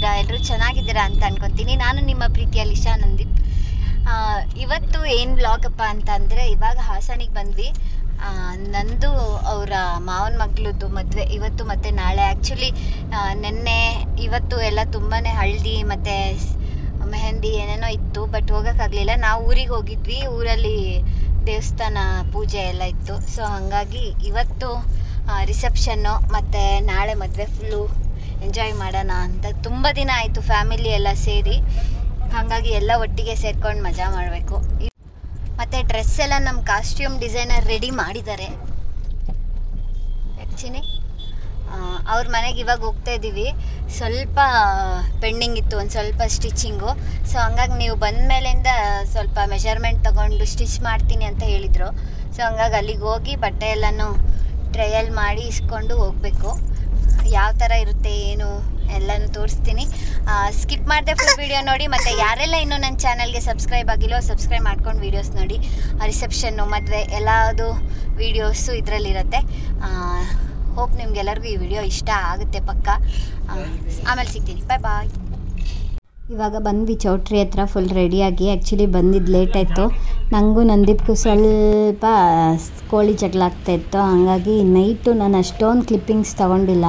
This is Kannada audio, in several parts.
ಹೇಗಿದ್ದೀರಾ ಎಲ್ಲರೂ ಚೆನ್ನಾಗಿದ್ದೀರಾ ಅಂತ ಅನ್ಕೊಂತೀನಿ ನಾನು ನಿಮ್ಮ ಪ್ರೀತಿಯ ಲಿಶಾ ನಂದೀಪ್ ಆ, ಇವತ್ತು ಏನು ಬ್ಲಾಗಪ್ಪ ಅಂತ ಅಂದರೆ ಇವಾಗ ಹಾಸನಿಗೆ ಬಂದ್ವಿ ಆ, ನಂದು ಅವರ ಮಾವನ ಮಗಳದ್ದು ಮದುವೆ ಇವತ್ತು ಮತ್ತು ನಾಳೆ ಆ್ಯಕ್ಚುಲಿ ನಿನ್ನೆ ಇವತ್ತು ಎಲ್ಲ ತುಂಬಾ ಹಳದಿ ಮತ್ತು ಮೆಹಂದಿ ಏನೇನೋ ಇತ್ತು ಬಟ್ ಹೋಗೋಕ್ಕಾಗಲಿಲ್ಲ ನಾವು ಊರಿಗೆ ಹೋಗಿದ್ವಿ ಊರಲ್ಲಿ ದೇವಸ್ಥಾನ ಪೂಜೆ ಎಲ್ಲ ಇತ್ತು ಸೊ ಹಾಗಾಗಿ ಇವತ್ತು ರಿಸೆಪ್ಷನ್ನು ಮತ್ತು ನಾಳೆ ಮದುವೆ ಫುಲ್ಲು ಎಂಜಾಯ್ ಮಾಡೋಣ ಅಂತ ತುಂಬ ದಿನ ಆಯಿತು ಫ್ಯಾಮಿಲಿ ಎಲ್ಲ ಸೇರಿ ಹಾಗಾಗಿ ಎಲ್ಲ ಒಟ್ಟಿಗೆ ಸೇರ್ಕೊಂಡು ಮಜಾ ಮಾಡಬೇಕು ಮತ್ತು ಡ್ರೆಸ್ ಎಲ್ಲ ನಮ್ಮ ಕಾಸ್ಟ್ಯೂಮ್ ಡಿಸೈನರ್ ರೆಡಿ ಮಾಡಿದ್ದಾರೆ ಆ್ಯಕ್ಚುಲಿ ಅವ್ರ ಮನೆಗೆ ಇವಾಗ ಹೋಗ್ತಾ ಇದ್ದೀವಿ ಸ್ವಲ್ಪ ಪೆಂಡಿಂಗ್ ಇತ್ತು ಒಂದು ಸ್ವಲ್ಪ ಸ್ಟಿಚಿಂಗು ಸೊ ಹಂಗಾಗಿ ನೀವು ಬಂದ ಮೇಲಿಂದ ಸ್ವಲ್ಪ ಮೆಷರ್ಮೆಂಟ್ ತೊಗೊಂಡು ಸ್ಟಿಚ್ ಮಾಡ್ತೀನಿ ಅಂತ ಹೇಳಿದರು ಸೊ ಹಂಗಾಗಿ ಅಲ್ಲಿಗೆ ಹೋಗಿ ಬಟ್ಟೆ ಎಲ್ಲನೂ ಟ್ರಯಲ್ ಮಾಡಿ ಇಸ್ಕೊಂಡು ಹೋಗಬೇಕು ಯಾವ ಥರ ಇರುತ್ತೆ ಏನು ಎಲ್ಲನೂ ತೋರಿಸ್ತೀನಿ ಸ್ಕಿಪ್ ಮಾಡಿದೆ ಫುಲ್ ವಿಡಿಯೋ ನೋಡಿ ಮತ್ತು ಯಾರೆಲ್ಲ ಇನ್ನೂ ನನ್ನ ಚಾನಲ್ಗೆ ಸಬ್ಸ್ಕ್ರೈಬ್ ಆಗಿಲ್ಲೋ ಸಬ್ಸ್ಕ್ರೈಬ್ ಮಾಡ್ಕೊಂಡು ವೀಡಿಯೋಸ್ ನೋಡಿ ರಿಸೆಪ್ಷನ್ನು ಮದುವೆ ಎಲ್ಲದು ವೀಡಿಯೋಸು ಇದರಲ್ಲಿರುತ್ತೆ ಹೋಪ್ ನಿಮ್ಗೆಲ್ಲರಿಗೂ ಈ ವಿಡಿಯೋ ಇಷ್ಟ ಆಗುತ್ತೆ ಪಕ್ಕ ಆ, ಆಮೇಲೆ ಸಿಗ್ತೀನಿ ಬಾಯ್ ಬಾಯ್ ಇವಾಗ ಬಂದ್ವಿ ಚೌಟ್ರಿ ಹತ್ರ ಫುಲ್ ರೆಡಿಯಾಗಿ ಆ್ಯಕ್ಚುಲಿ ಬಂದಿದ್ದು ಲೇಟ್ ಆಯಿತು ನನಗೂ ನಂದಿಪ್ಗೂ ಸ್ವಲ್ಪ ಕೋಳಿ ಜಗಳ ಆಗ್ತಾ ಇತ್ತು ಹಾಗಾಗಿ ನೈಟು ನಾನು ಅಷ್ಟೊಂದು ಕ್ಲಿಪ್ಪಿಂಗ್ಸ್ ತಗೊಂಡಿಲ್ಲ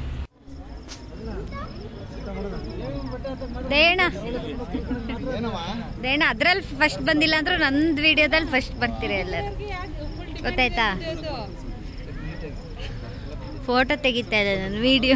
ದೇಣ ದೇಣ ಅದ್ರಲ್ಲಿ ಫಸ್ಟ್ ಬಂದಿಲ್ಲ ಅಂದ್ರೂ ನಂದು ವಿಡಿಯೋದಲ್ಲಿ ಫಸ್ಟ್ ಬರ್ತೀರಿ ಎಲ್ಲರೂ ಗೊತ್ತಾಯ್ತಾ ಫೋಟೋ ತೆಗಿತಾ ಇಲ್ಲ ನಾನು ವಿಡಿಯೋ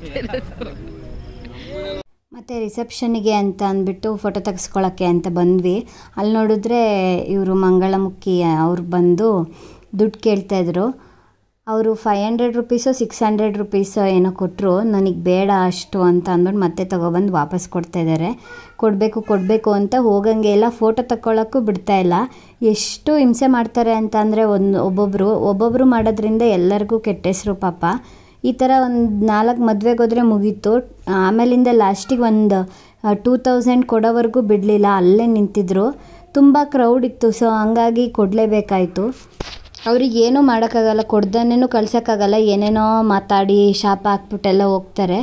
ಮತ್ತು ರಿಸೆಪ್ಷನ್ನಿಗೆ ಅಂತ ಅಂದ್ಬಿಟ್ಟು ಫೋಟೋ ತೆಗೆಸ್ಕೊಳ್ಳೋಕ್ಕೆ ಅಂತ ಬಂದ್ವಿ ಅಲ್ಲಿ ನೋಡಿದ್ರೆ ಇವರು ಮಂಗಳಮುಖಿ ಅವ್ರು ಬಂದು ದುಡ್ಡು ಕೇಳ್ತಾಯಿದ್ರು ಅವರು ಫೈವ್ ಹಂಡ್ರೆಡ್ ರುಪೀಸೋ ಸಿಕ್ಸ್ ಹಂಡ್ರೆಡ್ ರುಪೀಸೋ ಏನೋ ಕೊಟ್ಟರು ನನಗೆ ಬೇಡ ಅಷ್ಟು ಅಂತ ಅಂದ್ಬಿಟ್ಟು ಮತ್ತೆ ತೊಗೊಬಂದು ವಾಪಸ್ ಕೊಡ್ತಾ ಇದ್ದಾರೆ ಕೊಡಬೇಕು ಕೊಡಬೇಕು ಅಂತ ಹೋಗಂಗೆ ಎಲ್ಲ ಫೋಟೋ ತಗೊಳ್ಳೋಕ್ಕೂ ಬಿಡ್ತಾ ಇಲ್ಲ ಎಷ್ಟು ಹಿಂಸೆ ಮಾಡ್ತಾರೆ ಅಂತ ಅಂದರೆ ಒಂದು ಒಬ್ಬೊಬ್ಬರು ಒಬ್ಬೊಬ್ಬರು ಮಾಡೋದ್ರಿಂದ ಎಲ್ಲರಿಗೂ ಕೆಟ್ಟ ಹೆಸರು ಪಾಪ ಈ ಥರ ಒಂದು ನಾಲ್ಕು ಮದುವೆಗೆ ಹೋದರೆ ಮುಗೀತು ಆಮೇಲಿಂದ ಲಾಸ್ಟಿಗೆ ಒಂದು ಟೂ ತೌಸಂಡ್ ಕೊಡೋವರೆಗೂ ಬಿಡಲಿಲ್ಲ ಅಲ್ಲೇ ನಿಂತಿದ್ರು ತುಂಬ ಕ್ರೌಡ್ ಇತ್ತು ಸೊ ಹಂಗಾಗಿ ಕೊಡಲೇಬೇಕಾಯಿತು ಅವ್ರಿಗೆ ಏನೂ ಮಾಡೋಕ್ಕಾಗಲ್ಲ ಕೊಡ್ದನ್ನೇನು ಕಳ್ಸೋಕ್ಕಾಗಲ್ಲ ಏನೇನೋ ಮಾತಾಡಿ ಶಾಪ ಹಾಕ್ಬಿಟ್ಟೆಲ್ಲ ಹೋಗ್ತಾರೆ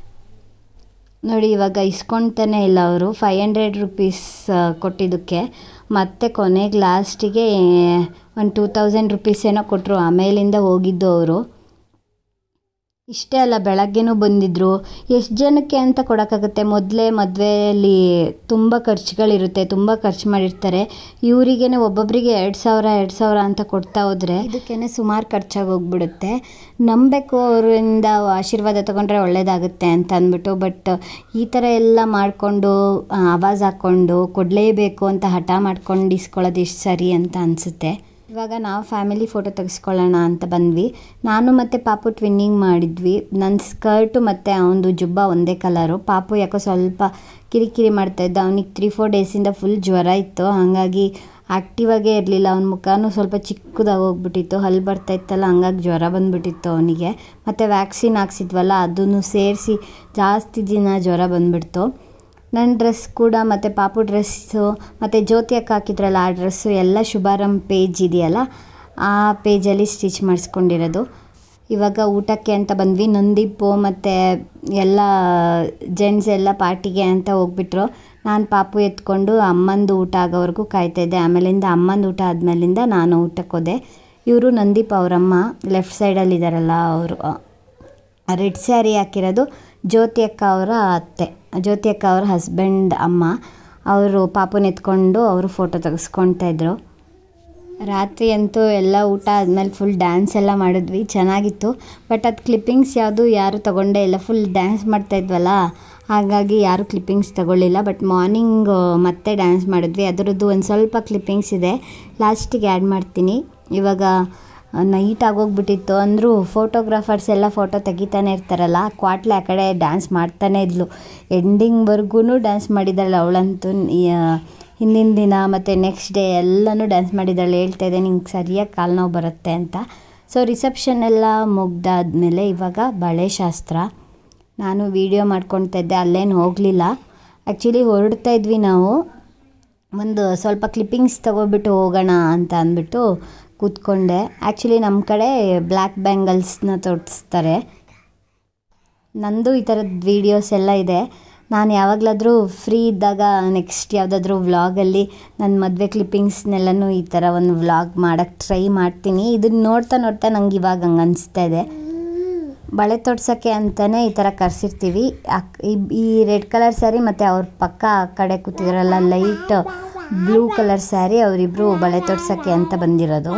ನೋಡಿ ಇವಾಗ ಇಸ್ಕೊಳ್ತಾನೆ ಇಲ್ಲ ಅವರು ಫೈವ್ ಹಂಡ್ರೆಡ್ ರುಪೀಸ್ ಕೊಟ್ಟಿದ್ದಕ್ಕೆ ಮತ್ತು ಕೊನೆಗೆ ಲಾಸ್ಟಿಗೆ ಒಂದು ಟೂ ತೌಸಂಡ್ ರುಪೀಸ್ ಏನೋ ಕೊಟ್ಟರು ಆಮೇಲಿಂದ ಹೋಗಿದ್ದು ಅವರು ಇಷ್ಟೇ ಅಲ್ಲ ಬೆಳಗ್ಗೆನೂ ಬಂದಿದ್ದರು ಎಷ್ಟು ಜನಕ್ಕೆ ಅಂತ ಕೊಡೋಕ್ಕಾಗುತ್ತೆ ಮೊದಲೇ ಮದುವೆಯಲ್ಲಿ ತುಂಬ ಖರ್ಚುಗಳಿರುತ್ತೆ ತುಂಬ ಖರ್ಚು ಮಾಡಿರ್ತಾರೆ ಇವರಿಗೇ ಒಬ್ಬೊಬ್ಬರಿಗೆ ಎರಡು ಸಾವಿರ ಎರಡು ಸಾವಿರ ಅಂತ ಕೊಡ್ತಾ ಹೋದರೆ ಇದಕ್ಕೇ ಸುಮಾರು ಖರ್ಚಾಗಿ ಹೋಗ್ಬಿಡುತ್ತೆ ನಂಬಬೇಕು ಅವರಿಂದ ಆಶೀರ್ವಾದ ತೊಗೊಂಡ್ರೆ ಒಳ್ಳೇದಾಗುತ್ತೆ ಅಂತ ಅಂದ್ಬಿಟ್ಟು ಬಟ್ ಈ ಥರ ಎಲ್ಲ ಮಾಡಿಕೊಂಡು ಆವಾಜ್ ಹಾಕ್ಕೊಂಡು ಕೊಡಲೇಬೇಕು ಅಂತ ಹಠ ಮಾಡ್ಕೊಂಡು ಇಸ್ಕೊಳ್ಳೋದು ಎಷ್ಟು ಸರಿ ಅಂತ ಅನಿಸುತ್ತೆ ಇವಾಗ ನಾವು ಫ್ಯಾಮಿಲಿ ಫೋಟೋ ತೆಗೆಸ್ಕೊಳ್ಳೋಣ ಅಂತ ಬಂದ್ವಿ ನಾನು ಮತ್ತು ಪಾಪು ಟ್ವಿನ್ನಿಂಗ್ ಮಾಡಿದ್ವಿ ನನ್ನ ಸ್ಕರ್ಟು ಮತ್ತು ಅವನದು ಜುಬ್ಬ ಒಂದೇ ಕಲರು ಪಾಪು ಯಾಕೋ ಸ್ವಲ್ಪ ಕಿರಿಕಿರಿ ಮಾಡ್ತಾಯಿದ್ದ ಅವನಿಗೆ ತ್ರೀ ಫೋರ್ ಡೇಸಿಂದ ಫುಲ್ ಜ್ವರ ಇತ್ತು ಹಾಗಾಗಿ ಆ್ಯಕ್ಟಿವ್ ಆಗೇ ಇರಲಿಲ್ಲ ಅವನ ಮುಖನೂ ಸ್ವಲ್ಪ ಚಿಕ್ಕದಾಗಿ ಹೋಗ್ಬಿಟ್ಟಿತ್ತು ಹಲ್ಲು ಬರ್ತಾ ಇತ್ತಲ್ಲ ಹಂಗಾಗಿ ಜ್ವರ ಬಂದುಬಿಟ್ಟಿತ್ತು ಅವನಿಗೆ ಮತ್ತು ವ್ಯಾಕ್ಸಿನ್ ಹಾಕ್ಸಿದ್ವಲ್ಲ ಅದನ್ನು ಸೇರಿಸಿ ಜಾಸ್ತಿ ದಿನ ಜ್ವರ ಬಂದುಬಿಡ್ತು ನನ್ನ ಡ್ರೆಸ್ ಕೂಡ ಮತ್ತು ಪಾಪು ಡ್ರೆಸ್ಸು ಮತ್ತು ಜ್ಯೋತಿ ಅಕ್ಕ ಹಾಕಿದ್ರಲ್ಲ ಆ ಡ್ರೆಸ್ಸು ಎಲ್ಲ ಶುಭಾರಂಭ ಪೇಜ್ ಇದೆಯಲ್ಲ ಆ ಪೇಜಲ್ಲಿ ಸ್ಟಿಚ್ ಮಾಡಿಸ್ಕೊಂಡಿರೋದು ಇವಾಗ ಊಟಕ್ಕೆ ಅಂತ ಬಂದ್ವಿ ನಂದೀಪು ಮತ್ತು ಎಲ್ಲ ಜೆಂಟ್ಸ್ ಎಲ್ಲ ಪಾರ್ಟಿಗೆ ಅಂತ ಹೋಗ್ಬಿಟ್ರು ನಾನು ಪಾಪು ಎತ್ಕೊಂಡು ಅಮ್ಮಂದು ಊಟ ಆಗೋವರೆಗೂ ಕಾಯ್ತಾಯಿದ್ದೆ ಆಮೇಲಿಂದ ಅಮ್ಮಂದು ಊಟ ಆದಮೇಲಿಂದ ನಾನು ಊಟಕ್ಕೆ ಹೋದೆ ಇವರು ನಂದೀಪ್ ಅವರಮ್ಮ ಲೆಫ್ಟ್ ಸೈಡಲ್ಲಿ ಇದ್ದಾರಲ್ಲ ಅವರು ರೆಡ್ ಸ್ಯಾರಿ ಹಾಕಿರೋದು ಜ್ಯೋತಿ ಅಕ್ಕ ಅವರ ಅತ್ತೆ ಜ್ಯೋತಿ ಅಕ್ಕ ಅವರ ಹಸ್ಬೆಂಡ್ ಅಮ್ಮ ಅವರು ಪಾಪುನ ಎತ್ಕೊಂಡು ಅವರು ಫೋಟೋ ತೆಗೆಸ್ಕೊಳ್ತಾ ಇದ್ರು ರಾತ್ರಿ ಅಂತೂ ಎಲ್ಲ ಊಟ ಆದಮೇಲೆ ಫುಲ್ ಡ್ಯಾನ್ಸ್ ಎಲ್ಲ ಮಾಡಿದ್ವಿ ಚೆನ್ನಾಗಿತ್ತು ಬಟ್ ಅದು ಕ್ಲಿಪ್ಪಿಂಗ್ಸ್ ಯಾವುದು ಯಾರು ತಗೊಂಡೇ ಇಲ್ಲ ಫುಲ್ ಡ್ಯಾನ್ಸ್ ಮಾಡ್ತಾಯಿದ್ವಲ್ಲ ಹಾಗಾಗಿ ಯಾರು ಕ್ಲಿಪ್ಪಿಂಗ್ಸ್ ತಗೊಳ್ಳಿಲ್ಲ ಬಟ್ ಮಾರ್ನಿಂಗ್ ಮತ್ತೆ ಡ್ಯಾನ್ಸ್ ಮಾಡಿದ್ವಿ ಅದರದ್ದು ಒಂದು ಸ್ವಲ್ಪ ಕ್ಲಿಪ್ಪಿಂಗ್ಸ್ ಇದೆ ಲಾಸ್ಟಿಗೆ ಆ್ಯಡ್ ಮಾಡ್ತೀನಿ ಇವಾಗ ನೈಟ್ ಆಗೋಗ್ಬಿಟ್ಟಿತ್ತು ಅಂದರೂ ಫೋಟೋಗ್ರಾಫರ್ಸ್ ಎಲ್ಲ ಫೋಟೋ ತೆಗಿತಾನೆ ಇರ್ತಾರಲ್ಲ ಕ್ವಾಟ್ಲೆ ಆ ಕಡೆ ಡ್ಯಾನ್ಸ್ ಮಾಡ್ತಾನೆ ಇದ್ಲು ಎಂಡಿಂಗ್ವರೆಗೂ ಡ್ಯಾನ್ಸ್ ಮಾಡಿದ್ದಾಳೆ ಅವಳಂತೂ ಹಿಂದಿನ ದಿನ ಮತ್ತು ನೆಕ್ಸ್ಟ್ ಡೇ ಎಲ್ಲನೂ ಡ್ಯಾನ್ಸ್ ಮಾಡಿದ್ದಾಳೆ ಹೇಳ್ತಾ ಇದ್ದೆ ನಿಂಗೆ ಸರಿಯಾಗಿ ಕಾಲು ನೋವು ಬರುತ್ತೆ ಅಂತ ಸೊ ರಿಸೆಪ್ಷನ್ ಎಲ್ಲ ಮುಗ್ದಾದ್ಮೇಲೆ ಇವಾಗ ಬಳೆ ಶಾಸ್ತ್ರ ನಾನು ವೀಡಿಯೋ ಮಾಡ್ಕೊಳ್ತಾ ಇದ್ದೆ ಅಲ್ಲೇನು ಹೋಗಲಿಲ್ಲ ಆ್ಯಕ್ಚುಲಿ ಹೊರಡ್ತಾ ಇದ್ವಿ ನಾವು ಒಂದು ಸ್ವಲ್ಪ ಕ್ಲಿಪ್ಪಿಂಗ್ಸ್ ತಗೊಬಿಟ್ಟು ಹೋಗೋಣ ಅಂತ ಅಂದ್ಬಿಟ್ಟು ಕೂತ್ಕೊಂಡೆ ಆ್ಯಕ್ಚುಲಿ ನಮ್ಮ ಕಡೆ ಬ್ಲ್ಯಾಕ್ ಬ್ಯಾಂಗಲ್ಸ್ನ ತೊಡಿಸ್ತಾರೆ ನಂದು ಈ ಥರದ ವೀಡಿಯೋಸ್ ಎಲ್ಲ ಇದೆ ನಾನು ಯಾವಾಗಲಾದರೂ ಫ್ರೀ ಇದ್ದಾಗ ನೆಕ್ಸ್ಟ್ ಯಾವುದಾದ್ರೂ ವ್ಲಾಗಲ್ಲಿ ನನ್ನ ಮದುವೆ ಕ್ಲಿಪ್ಪಿಂಗ್ಸ್ನೆಲ್ಲನೂ ಈ ಥರ ಒಂದು ವ್ಲಾಗ್ ಮಾಡೋಕ್ಕೆ ಟ್ರೈ ಮಾಡ್ತೀನಿ ಇದನ್ನ ನೋಡ್ತಾ ನೋಡ್ತಾ ನಂಗೆ ಇವಾಗ ಹಂಗೆ ಅನಿಸ್ತಾ ಇದೆ ಬಳೆ ತೊಡ್ಸೋಕ್ಕೆ ಅಂತಲೇ ಈ ಥರ ಕರೆಸಿರ್ತೀವಿ ಈ ರೆಡ್ ಕಲರ್ ಸ್ಯಾರಿ ಮತ್ತು ಅವ್ರ ಪಕ್ಕ ಆ ಕಡೆ ಕೂತಿದ್ರಲ್ಲ ಲೈಟ್ ಬ್ಲೂ ಕಲರ್ ಸ್ಯಾರಿ ಅವರಿಬ್ಬರು ಬಳೆ ತೊಡ್ಸೋಕ್ಕೆ ಅಂತ ಬಂದಿರೋದು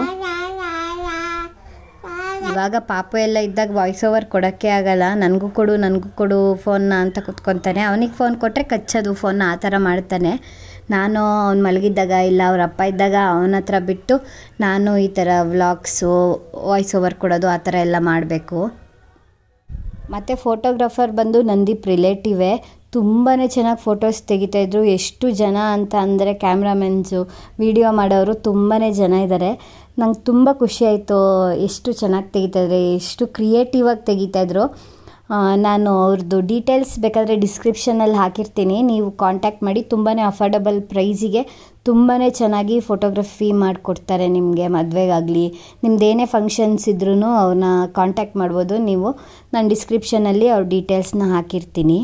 ಇವಾಗ ಪಾಪು ಎಲ್ಲ ಇದ್ದಾಗ ವಾಯ್ಸ್ ಓವರ್ ಕೊಡೋಕ್ಕೆ ಆಗಲ್ಲ ನನಗೂ ಕೊಡು ನನಗೂ ಕೊಡು ಫೋನ್ನ ಅಂತ ಕುತ್ಕೊತಾನೆ ಅವನಿಗೆ ಫೋನ್ ಕೊಟ್ಟರೆ ಕಚ್ಚೋದು ಫೋನ್ನ ಆ ಥರ ಮಾಡ್ತಾನೆ ನಾನು ಅವ್ನು ಮಲಗಿದ್ದಾಗ ಇಲ್ಲ ಅವ್ರ ಅಪ್ಪ ಇದ್ದಾಗ ಅವನ ಹತ್ರ ಬಿಟ್ಟು ನಾನು ಈ ಥರ ವ್ಲಾಗ್ಸು ವಾಯ್ಸ್ ಓವರ್ ಕೊಡೋದು ಆ ಥರ ಎಲ್ಲ ಮಾಡಬೇಕು ಮತ್ತು ಫೋಟೋಗ್ರಾಫರ್ ಬಂದು ನಂದೀಪ್ ರಿಲೇಟಿವೇ ತುಂಬಾ ಚೆನ್ನಾಗಿ ಫೋಟೋಸ್ ತೆಗಿತಾಯಿದ್ರು ಎಷ್ಟು ಜನ ಅಂತ ಅಂದರೆ ಕ್ಯಾಮ್ರಾಮೆನ್ಸು ವೀಡಿಯೋ ಮಾಡೋರು ತುಂಬಾ ಜನ ಇದ್ದಾರೆ ನಂಗೆ ತುಂಬ ಖುಷಿ ಆಯಿತು ಎಷ್ಟು ಚೆನ್ನಾಗಿ ತೆಗಿತಾಯಿದ್ರೆ ಎಷ್ಟು ಕ್ರಿಯೇಟಿವ್ ಆಗಿ ತೆಗಿತಾಯಿದ್ರು ನಾನು ಅವ್ರದ್ದು ಡೀಟೇಲ್ಸ್ ಬೇಕಾದರೆ ಡಿಸ್ಕ್ರಿಪ್ಷನಲ್ಲಿ ಹಾಕಿರ್ತೀನಿ ನೀವು ಕಾಂಟ್ಯಾಕ್ಟ್ ಮಾಡಿ ತುಂಬಾ ಅಫೋರ್ಡಬಲ್ ಪ್ರೈಸಿಗೆ ತುಂಬಾ ಚೆನ್ನಾಗಿ ಫೋಟೋಗ್ರಫಿ ಮಾಡಿಕೊಡ್ತಾರೆ ನಿಮಗೆ ಮದುವೆಗಾಗಲಿ ನಿಮ್ದು ಏನೇ ಫಂಕ್ಷನ್ಸ್ ಇದ್ರೂ ಅವ್ರನ್ನ ಕಾಂಟ್ಯಾಕ್ಟ್ ಮಾಡ್ಬೋದು ನೀವು ನಾನು ಡಿಸ್ಕ್ರಿಪ್ಷನಲ್ಲಿ ಅವ್ರ ಡೀಟೇಲ್ಸ್ನ ಹಾಕಿರ್ತೀನಿ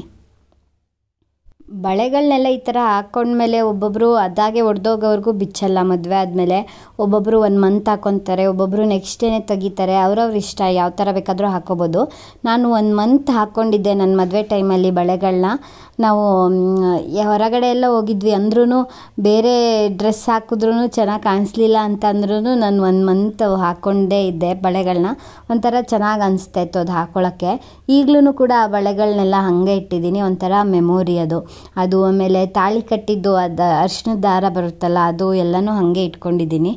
ಬಳೆಗಳನ್ನೆಲ್ಲ ಈ ಥರ ಹಾಕ್ಕೊಂಡ್ಮೇಲೆ ಒಬ್ಬೊಬ್ಬರು ಅದಾಗೆ ಒಡೆದೋಗೋವರೆಗೂ ಬಿಚ್ಚಲ್ಲ ಮದುವೆ ಆದಮೇಲೆ ಒಬ್ಬೊಬ್ಬರು ಒಂದು ಮಂತ್ ಹಾಕ್ಕೊತಾರೆ ಒಬ್ಬೊಬ್ಬರು ನೆಕ್ಸ್ಟ್ ಡೇನೇ ತೆಗಿತಾರೆ ಅವ್ರವ್ರ ಇಷ್ಟ ಯಾವ ಥರ ಬೇಕಾದರೂ ಹಾಕ್ಕೋಬೋದು ನಾನು ಒಂದು ಮಂತ್ ಹಾಕ್ಕೊಂಡಿದ್ದೆ ನನ್ನ ಮದುವೆ ಟೈಮಲ್ಲಿ ಬಳೆಗಳನ್ನ ನಾವು ಹೊರಗಡೆ ಎಲ್ಲ ಹೋಗಿದ್ವಿ ಅಂದ್ರೂ ಬೇರೆ ಡ್ರೆಸ್ ಹಾಕಿದ್ರೂ ಚೆನ್ನಾಗಿ ಕಾಣಿಸ್ಲಿಲ್ಲ ಅಂತ ಅಂದ್ರೂ ನಾನು ಒಂದು ಮಂತ್ ಹಾಕ್ಕೊಂಡೇ ಇದ್ದೆ ಬಳೆಗಳನ್ನ ಒಂಥರ ಚೆನ್ನಾಗಿ ಅನಿಸ್ತಾ ಇತ್ತು ಅದು ಹಾಕ್ಕೊಳ್ಳೋಕ್ಕೆ ಈಗಲೂ ಕೂಡ ಆ ಬಳೆಗಳನ್ನೆಲ್ಲ ಹಾಗೆ ಇಟ್ಟಿದ್ದೀನಿ ಒಂಥರ ಮೆಮೊರಿ ಅದು ಅದು ಆಮೇಲೆ ತಾಳಿ ಕಟ್ಟಿದ್ದು ಅದು ಅರ್ಶಿನದ ದಾರ ಬರುತ್ತಲ್ಲ ಅದು ಎಲ್ಲನೂ ಹಾಗೆ ಇಟ್ಕೊಂಡಿದ್ದೀನಿ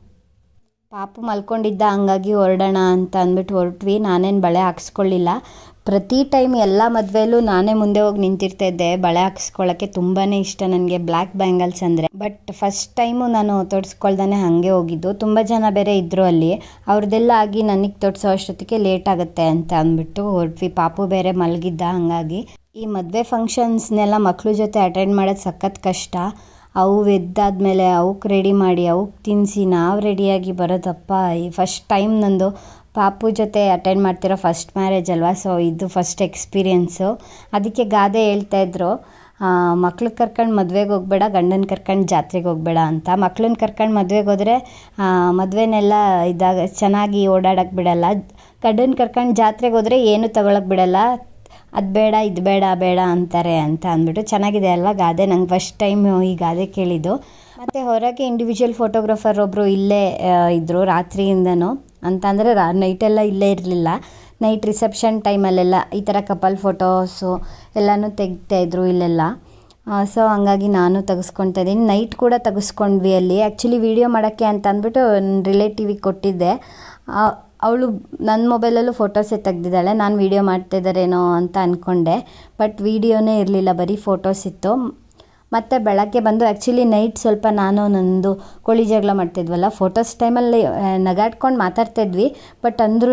ಪಾಪು ಮಲ್ಕೊಂಡಿದ್ದ ಹಂಗಾಗಿ ಹೊರಡೋಣ ಅಂತ ಅಂದ್ಬಿಟ್ಟು ಹೊರಟ್ವಿ ನಾನೇನು ಬಳೆ ಹಾಕ್ಸ್ಕೊಳ್ಳಿಲ್ಲ ಪ್ರತಿ ಟೈಮ್ ಎಲ್ಲ ಮದುವೆಯಲ್ಲೂ ನಾನೇ ಮುಂದೆ ಹೋಗಿ ನಿಂತಿರ್ತಾ ಇದ್ದೆ ಬಳೆ ಹಾಕ್ಸ್ಕೊಳ್ಳೋಕ್ಕೆ ತುಂಬಾ ಇಷ್ಟ ನನಗೆ ಬ್ಲ್ಯಾಕ್ ಬ್ಯಾಂಗಲ್ಸ್ ಅಂದರೆ ಬಟ್ ಫಸ್ಟ್ ಟೈಮು ನಾನು ತೊಡ್ಸ್ಕೊಳ್ದೇ ಹಾಗೆ ಹೋಗಿದ್ದು ತುಂಬ ಜನ ಬೇರೆ ಇದ್ದರು ಅಲ್ಲಿ ಅವ್ರದ್ದೆಲ್ಲ ಆಗಿ ನನಗೆ ತೊಡ್ಸೋ ಅಷ್ಟೊತ್ತಿಗೆ ಲೇಟ್ ಆಗುತ್ತೆ ಅಂತ ಅಂದ್ಬಿಟ್ಟು ಹೊರಟ್ವಿ ಪಾಪು ಬೇರೆ ಮಲಗಿದ್ದ ಹಾಗಾಗಿ ಈ ಮದುವೆ ಫಂಕ್ಷನ್ಸ್ನೆಲ್ಲ ಮಕ್ಳ ಜೊತೆ ಅಟೆಂಡ್ ಮಾಡೋದು ಸಖತ್ ಕಷ್ಟ ಅವು ಎದ್ದಾದ್ಮೇಲೆ ಅವಕ್ಕೆ ರೆಡಿ ಮಾಡಿ ಅವಕ್ಕೆ ತಿನ್ನಿಸಿ ನಾವು ರೆಡಿಯಾಗಿ ಬರೋದಪ್ಪ ಈ ಫಸ್ಟ್ ಟೈಮ್ ನಂದು ಪಾಪು ಜೊತೆ ಅಟೆಂಡ್ ಮಾಡ್ತಿರೋ ಫಸ್ಟ್ ಮ್ಯಾರೇಜ್ ಅಲ್ವಾ ಸೊ ಇದು ಫಸ್ಟ್ ಎಕ್ಸ್ಪೀರಿಯೆನ್ಸು ಅದಕ್ಕೆ ಗಾದೆ ಹೇಳ್ತಾಯಿದ್ರು ಮಕ್ಳು ಕರ್ಕೊಂಡು ಮದುವೆಗೆ ಹೋಗಬೇಡ ಗಂಡನ ಕರ್ಕೊಂಡು ಜಾತ್ರೆಗೆ ಹೋಗಬೇಡ ಅಂತ ಮಕ್ಳನ್ನ ಕರ್ಕೊಂಡು ಮದುವೆಗೆ ಹೋದರೆ ಮದುವೆನೆಲ್ಲ ಇದಾಗ ಚೆನ್ನಾಗಿ ಓಡಾಡೋಕ್ಕೆ ಬಿಡಲ್ಲ ಗಂಡನ ಕರ್ಕೊಂಡು ಜಾತ್ರೆಗೆ ಹೋದರೆ ಏನೂ ತಗೊಳಕ್ಕೆ ಬಿಡಲ್ಲ ಅದು ಬೇಡ ಇದು ಬೇಡ ಬೇಡ ಅಂತಾರೆ ಅಂತ ಅಂದ್ಬಿಟ್ಟು ಚೆನ್ನಾಗಿದೆ ಅಲ್ವಾ ಗಾದೆ ನಂಗೆ ಫಸ್ಟ್ ಟೈಮ್ ಈ ಗಾದೆ ಕೇಳಿದ್ದು ಮತ್ತು ಹೊರಗೆ ಇಂಡಿವಿಜುವಲ್ ಫೋಟೋಗ್ರಾಫರ್ ಒಬ್ಬರು ಇಲ್ಲೇ ಇದ್ದರು ರಾತ್ರಿಯಿಂದನೂ ಅಂತಂದರೆ ರಾ ನೈಟೆಲ್ಲ ಇಲ್ಲೇ ಇರಲಿಲ್ಲ ನೈಟ್ ರಿಸೆಪ್ಷನ್ ಟೈಮಲ್ಲೆಲ್ಲ ಈ ಥರ ಕಪಲ್ ಫೋಟೋಸು ಎಲ್ಲನೂ ತೆಗಿತಾಯಿದ್ರು ಇಲ್ಲೆಲ್ಲ ಸೊ ಹಂಗಾಗಿ ನಾನು ತೆಗೆಸ್ಕೊತಾ ಇದ್ದೀನಿ ನೈಟ್ ಕೂಡ ತೆಗೆಸ್ಕೊಂಡ್ವಿ ಅಲ್ಲಿ ಆ್ಯಕ್ಚುಲಿ ವೀಡಿಯೋ ಮಾಡೋಕ್ಕೆ ಅಂತ ಅಂದ್ಬಿಟ್ಟು ರಿಲೇಟಿವಿಗೆ ಕೊಟ್ಟಿದ್ದೆ ಅವಳು ನನ್ನ ಮೊಬೈಲಲ್ಲೂ ಫೋಟೋಸೇ ತೆಗ್ದಿದ್ದಾಳೆ ನಾನು ವೀಡಿಯೋ ಮಾಡ್ತಿದ್ದಾರೇನೋ ಅಂತ ಅಂದ್ಕೊಂಡೆ ಬಟ್ ವೀಡಿಯೋನೇ ಇರಲಿಲ್ಲ ಬರೀ ಫೋಟೋಸ್ ಇತ್ತು ಮತ್ತು ಬೆಳಗ್ಗೆ ಬಂದು ಆ್ಯಕ್ಚುಲಿ ನೈಟ್ ಸ್ವಲ್ಪ ನಾನು ನಂದು ಕೋಳಿ ಜಗಳ ಮಾಡ್ತಿದ್ವಲ್ಲ ಫೋಟೋಸ್ ಟೈಮಲ್ಲಿ ನಗಾಡ್ಕೊಂಡು ಮಾತಾಡ್ತಿದ್ವಿ ಬಟ್ ಅಂದ್ರೂ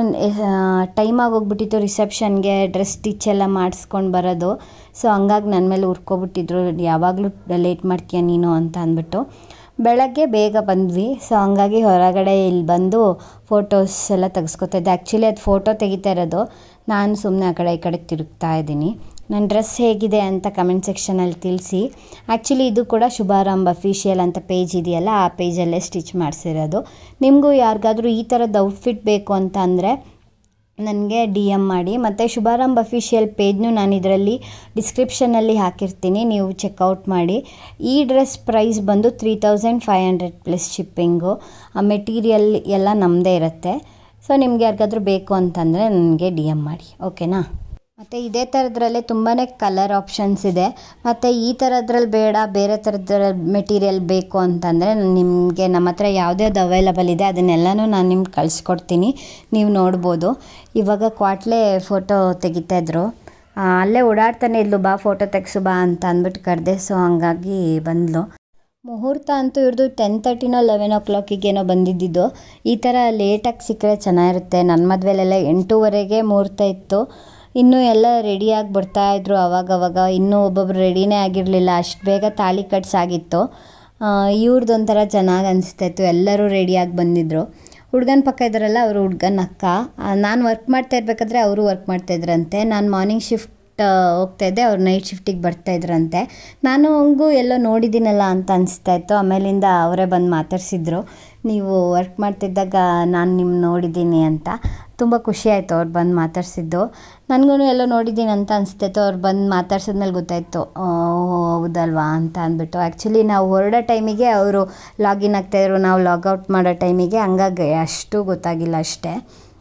ಟೈಮ್ ಆಗೋಗ್ಬಿಟ್ಟಿತ್ತು ರಿಸೆಪ್ಷನ್ಗೆ ಡ್ರೆಸ್ ಸ್ಟಿಚ್ ಎಲ್ಲ ಮಾಡಿಸ್ಕೊಂಡು ಬರೋದು ಸೊ ಹಂಗಾಗಿ ನನ್ನ ಮೇಲೆ ಉರ್ಕೊಬಿಟ್ಟಿದ್ರು ಯಾವಾಗಲೂ ಲೇಟ್ ಮಾಡ್ತೀಯ ನೀನು ಅಂತ ಅಂದ್ಬಿಟ್ಟು ಬೆಳಗ್ಗೆ ಬೇಗ ಬಂದ್ವಿ ಸೊ ಹಂಗಾಗಿ ಹೊರಗಡೆ ಇಲ್ಲಿ ಬಂದು ಫೋಟೋಸ್ ಎಲ್ಲ ತೆಗೆಸ್ಕೊತಾ ಇದ್ದೆ ಆ್ಯಕ್ಚುಲಿ ಅದು ಫೋಟೋ ತೆಗಿತಾ ಇರೋದು ನಾನು ಸುಮ್ಮನೆ ಆ ಕಡೆ ಈ ಕಡೆ ತಿರುಗ್ತಾ ಇದ್ದೀನಿ ನನ್ನ ಡ್ರೆಸ್ ಹೇಗಿದೆ ಅಂತ ಕಮೆಂಟ್ ಸೆಕ್ಷನಲ್ಲಿ ತಿಳಿಸಿ ಆ್ಯಕ್ಚುಲಿ ಇದು ಕೂಡ ಶುಭಾರಂಭ ಅಫಿಷಿಯಲ್ ಅಂತ ಪೇಜ್ ಇದೆಯಲ್ಲ ಆ ಪೇಜಲ್ಲೇ ಸ್ಟಿಚ್ ಮಾಡಿಸಿರೋದು ನಿಮಗೂ ಯಾರಿಗಾದ್ರೂ ಈ ಥರದ್ದು ಔಟ್ಫಿಟ್ ಬೇಕು ಅಂತ ಅಂದರೆ ನನಗೆ ಡಿ ಎಮ್ ಮಾಡಿ ಮತ್ತು ಶುಭಾರಂಭ ಅಫಿಷಿಯಲ್ ಪೇಜ್ನು ನಾನು ಇದರಲ್ಲಿ ಡಿಸ್ಕ್ರಿಪ್ಷನಲ್ಲಿ ಹಾಕಿರ್ತೀನಿ ನೀವು ಚೆಕ್ಔಟ್ ಮಾಡಿ ಈ ಡ್ರೆಸ್ ಪ್ರೈಸ್ ಬಂದು three thousand five hundred plus shipping ಆ ಮೆಟೀರಿಯಲ್ ಎಲ್ಲ ನಮ್ಮದೇ ಇರುತ್ತೆ ಸೊ ನಿಮ್ಗೆ ಯಾರಿಗಾದ್ರೂ ಬೇಕು ಅಂತಂದರೆ ನನಗೆ ಡಿ ಎಮ್ ಮಾಡಿ ಓಕೆನಾ ಮತ್ತು ಇದೇ ಥರದ್ರಲ್ಲೇ ತುಂಬಾ ಕಲರ್ ಆಪ್ಷನ್ಸ್ ಇದೆ ಮತ್ತು ಈ ಥರದ್ರಲ್ಲಿ ಬೇಡ ಬೇರೆ ಥರದ್ರ ಮೆಟೀರಿಯಲ್ ಬೇಕು ಅಂತಂದರೆ ನಿಮಗೆ ನಮ್ಮ ಹತ್ರ ಯಾವುದ್ಯಾವ್ದು ಅವೈಲಬಲ್ ಇದೆ ಅದನ್ನೆಲ್ಲನೂ ನಾನು ನಿಮ್ಗೆ ಕಳಿಸ್ಕೊಡ್ತೀನಿ ನೀವು ನೋಡ್ಬೋದು ಇವಾಗ ಕ್ವಾಟ್ಲೆ ಫೋಟೋ ತೆಗಿತಾಯಿದ್ರು ಅಲ್ಲೇ ಓಡಾಡ್ತಾನೆ ಇದ್ಲು ಬಾ ಫೋಟೋ ತೆಗ್ಸು ಬಾ ಅಂತ ಅಂದ್ಬಿಟ್ಟು ಕರೆದೆ ಸೊ ಹಂಗಾಗಿ ಬಂದಳು ಮುಹೂರ್ತ ಅಂತೂ ಇವ್ರದ್ದು ಟೆನ್ ತರ್ಟಿನೋ ಲೆವೆನ್ ಓ ಕ್ಲಾಕಿಗೇನೋ ಬಂದಿದ್ದಿದ್ದು ಈ ಥರ ಲೇಟಾಗಿ ಸಿಕ್ಕರೆ ಚೆನ್ನಾಗಿರುತ್ತೆ ನನ್ನ ಮದುವೆಲೆಲ್ಲ ಎಂಟೂವರೆಗೆ ಮುಹೂರ್ತ ಇತ್ತು ಇನ್ನೂ ಎಲ್ಲ ರೆಡಿಯಾಗಿ ಬರ್ತಾಯಿದ್ರು ಅವಾಗವಾಗ ಇನ್ನೂ ಒಬ್ಬೊಬ್ರು ರೆಡಿನೇ ಆಗಿರಲಿಲ್ಲ ಅಷ್ಟು ಬೇಗ ತಾಳಿ ಕಟ್ಸಾಗಿತ್ತು ಇವ್ರದ್ದೊಂಥರ ಚೆನ್ನಾಗಿ ಅನಿಸ್ತಾಯಿತ್ತು ಎಲ್ಲರೂ ರೆಡಿಯಾಗಿ ಬಂದಿದ್ದರು ಹುಡ್ಗನ ಪಕ್ಕ ಇದ್ದಾರಲ್ಲ ಅವರು ಹುಡ್ಗನ ಅಕ್ಕ ನಾನು ವರ್ಕ್ ಮಾಡ್ತಾ ಇರಬೇಕಾದ್ರೆ ಅವರು ವರ್ಕ್ ಮಾಡ್ತಾಯಿದ್ರಂತೆ ನಾನು ಮಾರ್ನಿಂಗ್ ಶಿಫ್ಟ್ ಹೋಗ್ತಾ ಇದ್ದೆ ಅವ್ರು ನೈಟ್ ಶಿಫ್ಟಿಗೆ ಬರ್ತಾ ಇದ್ರಂತೆ ನಾನು ಹಂಗೂ ಎಲ್ಲೋ ನೋಡಿದ್ದೀನಲ್ಲ ಅಂತ ಅನಿಸ್ತಾ ಇತ್ತು ಆಮೇಲಿಂದ ಅವರೇ ಬಂದು ಮಾತಾಡಿಸಿದ್ರು ನೀವು ವರ್ಕ್ ಮಾಡ್ತಿದ್ದಾಗ ನಾನು ನಿಮ್ಮ ನೋಡಿದ್ದೀನಿ ಅಂತ ತುಂಬ ಖುಷಿ ಆಯಿತು ಅವ್ರು ಬಂದು ಮಾತಾಡಿಸಿದ್ದು ನನಗೂ ಎಲ್ಲೋ ನೋಡಿದ್ದೀನಿ ಅಂತ ಅನಿಸ್ತಾಯಿತ್ತು ಅವ್ರು ಬಂದು ಮಾತಾಡ್ಸಿದ್ಮೇಲೆ ಗೊತ್ತಾಯಿತು ಆ, ಓ, ಹೌದಲ್ವಾ ಅಂತ ಅಂದ್ಬಿಟ್ಟು ಆ್ಯಕ್ಚುಲಿ ನಾವು ಹೊರಡೋ ಟೈಮಿಗೆ ಅವರು ಲಾಗಿನ್ ಆಗ್ತಾಯಿದ್ರು ನಾವು ಲಾಗೌಟ್ ಮಾಡೋ ಟೈಮಿಗೆ ಹಂಗಾಗಿ ಅಷ್ಟು ಗೊತ್ತಾಗಿಲ್ಲ ಅಷ್ಟೇ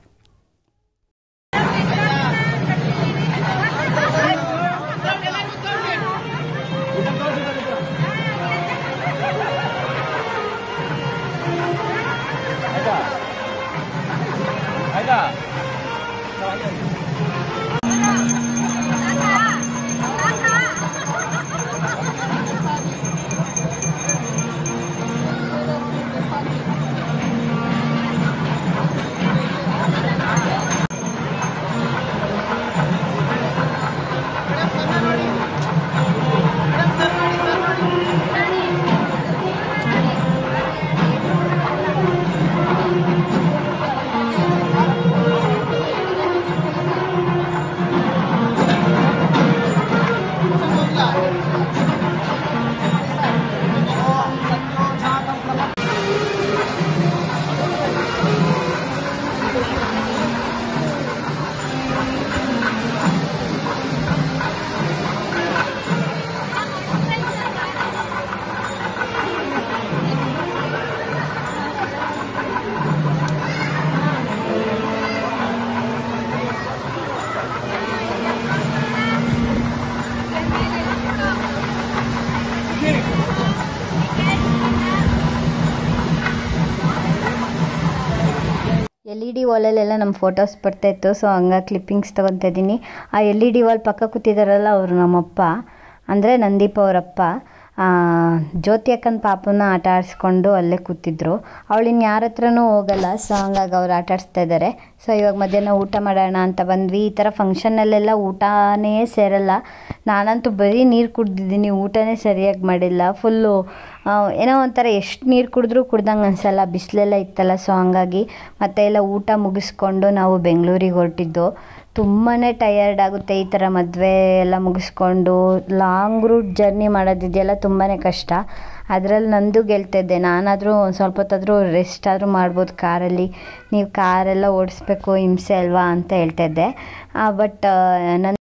ಎಲ್ ಇ ಡಿ ವಾಲಲ್ಲೆಲ್ಲ ನಮ್ಮ ಫೋಟೋಸ್ ಬರ್ತಾಯಿತ್ತು ಸೊ ಹಂಗಾಗಿ ಕ್ಲಿಪ್ಪಿಂಗ್ಸ್ ತೊಗೊತಾ ಇದ್ದೀನಿ ಆ ಎಲ್ ಇ ಡಿ ವಾಲ್ ಪಕ್ಕ ಕೂತಿದ್ದಾರಲ್ಲ ಅವರು ನಮ್ಮಪ್ಪ ಅಂದರೆ ನಂದೀಪ್ ಅವರಪ್ಪ ಆ, ಜ್ಯೋತಿ ಅಕ್ಕನ ಪಾಪನ ಆಟ ಆಡಿಸ್ಕೊಂಡು ಅಲ್ಲೇ ಕೂತಿದ್ರು ಅವಳು ಇನ್ನು ಯಾರ ಹತ್ರನೂ ಹೋಗಲ್ಲ ಸೊ ಹಂಗಾಗಿ ಅವ್ರು ಆಟ ಆಡಿಸ್ತಾ ಇದ್ದಾರೆ ಸೊ ಇವಾಗ ಮಧ್ಯಾಹ್ನ ಊಟ ಮಾಡೋಣ ಅಂತ ಬಂದ್ವಿ ಈ ಥರ ಫಂಕ್ಷನಲ್ಲೆಲ್ಲ ಊಟನೇ ಸೇರಲ್ಲ ನಾನಂತೂ ಬರೀ ನೀರು ಕುಡ್ದಿದ್ದೀನಿ ಊಟನೇ ಸರಿಯಾಗಿ ಮಾಡಿಲ್ಲ ಫುಲ್ಲು ಏನೋ ಒಂಥರ ಎಷ್ಟು ನೀರು ಕುಡಿದ್ರೂ ಕುಡ್ದಂಗೆ ಅನಿಸಲ್ಲ ಬಿಸಿಲೆಲ್ಲ ಇತ್ತಲ್ಲ ಸೊ ಹಂಗಾಗಿ ಮತ್ತೆ ಎಲ್ಲ ಊಟ ಮುಗಿಸ್ಕೊಂಡು ನಾವು ಬೆಂಗಳೂರಿಗೆ ಹೊರಟಿದ್ದು ತುಂಬಾ ಟಯರ್ಡ್ ಆಗುತ್ತೆ ಈ ಥರ ಮದುವೆ ಎಲ್ಲ ಮುಗಿಸ್ಕೊಂಡು ಲಾಂಗ್ ರೂಟ್ ಜರ್ನಿ ಮಾಡೋದಿದೆಯಲ್ಲ ತುಂಬಾ ಕಷ್ಟ ಅದರಲ್ಲಿ ನಂದು ಗೆಲ್ತಿದ್ದೆ ನಾನಾದರೂ ಒಂದು ಸ್ವಲ್ಪ ಹೊತ್ತಾದರೂ ರೆಸ್ಟ್ ಆದರೂ ಮಾಡ್ಬೋದು ಕಾರಲ್ಲಿ ನೀವು ಕಾರೆಲ್ಲ ಓಡಿಸ್ಬೇಕು ಹಿಂಸೆ ಅಲ್ವಾ ಅಂತ ಹೇಳ್ತಾ ಇದ್ದೆ ಬಟ್ ನನ್ನ